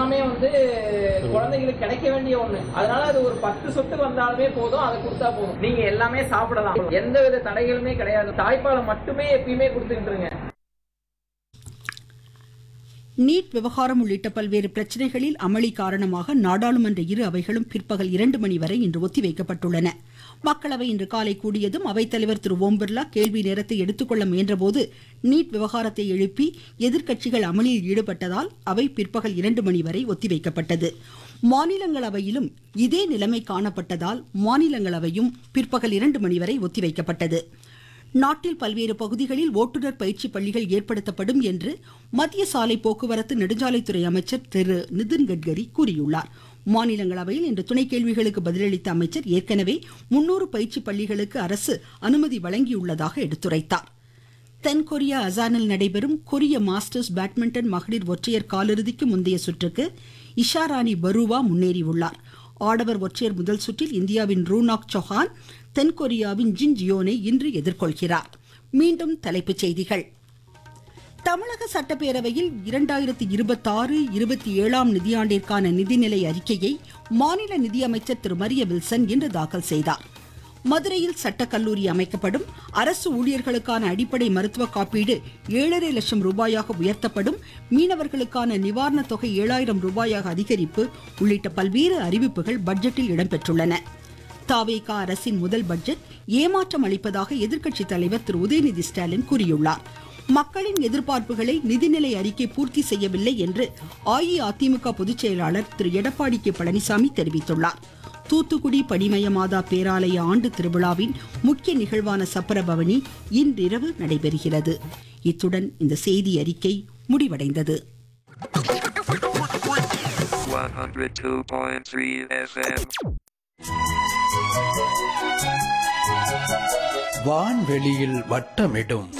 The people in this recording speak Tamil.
எல்லாமே வந்து குழந்தைகளுக்கு கிடைக்க வேண்டிய ஒண்ணு அதனால அது ஒரு பத்து சொட்டு வந்தாலுமே போதும் அதை கொடுத்தா போதும் நீங்க எல்லாமே சாப்பிடலாம் எந்த வித தடைகளுமே கிடையாது தாய்ப்பாலை மட்டுமே எப்பயுமே கொடுத்துக்கிட்டு இருங்க நீட் விவகாரம் உள்ளிட்ட பல்வேறு பிரச்சனைகளில் அமளி காரணமாக நாடாளுமன்ற இரு அவைகளும் பிற்பகல் இரண்டு மணி வரை இன்று ஒத்திவைக்கப்பட்டுள்ளன மக்களவை இன்று காலை கூடியதும் அவைத்தலைவர் திரு ஓம் பிர்லா கேள்வி நேரத்தை எடுத்துக்கொள்ள முயன்றபோது நீட் விவகாரத்தை எழுப்பி எதிர்க்கட்சிகள் அமளியில் ஈடுபட்டதால் அவை பிற்பகல் இரண்டு மணி வரை ஒத்திவைக்கப்பட்டது மாநிலங்களவையிலும் இதே நிலைமை காணப்பட்டதால் மாநிலங்களவையும் பிற்பகல் இரண்டு மணி வரை ஒத்திவைக்கப்பட்டது நாட்டில் பல்வேறு பகுதிகளில் ஓட்டுநர் பயிற்சி பள்ளிகள் ஏற்படுத்தப்படும் என்று மத்திய சாலை போக்குவரத்து நெடுஞ்சாலைத்துறை அமைச்சர் திரு நிதின் கட்கரி கூறியுள்ளார் மாநிலங்களவையில் இன்று துணை கேள்விகளுக்கு பதிலளித்த அமைச்சர் ஏற்கனவே முன்னூறு பயிற்சி பள்ளிகளுக்கு அரசு அனுமதி வழங்கியுள்ளதாக எடுத்துரைத்தார் தென்கொரியா அசானில் நடைபெறும் கொரிய மாஸ்டர்ஸ் பேட்மிண்டன் மகளிர் ஒற்றையர் காலிறுதிக்கு முந்தைய சுற்றுக்கு இஷாராணி பருவா முன்னேறியுள்ளார் ஆடவர் ஒற்றையர் முதல் சுற்றில் இந்தியாவின் ரூனாக் சௌஹான் தென்கொரியாவின் ஜின் ஜியோனை இன்று எதிர்கொள்கிறார் மீண்டும் தலைப்புச் செய்திகள் தமிழக சட்டப்பேரவையில் இரண்டாயிரத்தி இருபத்தாறு இருபத்தி ஏழாம் நிதியாண்டிற்கான நிதிநிலை அறிக்கையை மாநில நிதியமைச்சர் திரு மரிய வில்சன் இன்று தாக்கல் செய்தார் மதுரையில் சட்டக்கல்லூரி அமைக்கப்படும் அரசு ஊழியர்களுக்கான அடிப்படை மருத்துவ காப்பீடு ஏழரை லட்சம் ரூபாயாக உயர்த்தப்படும் மீனவர்களுக்கான நிவாரணத் தொகை ஏழாயிரம் ரூபாயாக அதிகரிப்பு உள்ளிட்ட பல்வேறு அறிவிப்புகள் பட்ஜெட்டில் இடம்பெற்றுள்ளன தாவேகா அரசின் முதல் பட்ஜெட் ஏமாற்றம் அளிப்பதாக எதிர்க்கட்சித் தலைவர் திரு உதயநிதி ஸ்டாலின் கூறியுள்ளார் மக்களின் எதிர்பார்ப்புகளை நிதிநிலை அறிக்கை பூர்த்தி செய்யவில்லை என்று அஇஅதிமுக பொதுச் செயலாளர் திரு எடப்பாடி கே பழனிசாமி தெரிவித்துள்ளார் தூத்துக்குடி பனிமயமாதா பேராலய ஆண்டு திருவிழாவின் முக்கிய நிகழ்வான சப்பரபவனி இன்றிரவு நடைபெறுகிறது இத்துடன் இந்த செய்தி அறிக்கை முடிவடைந்தது 102.3 FM. வான்வெளியில் வட்டமிடும்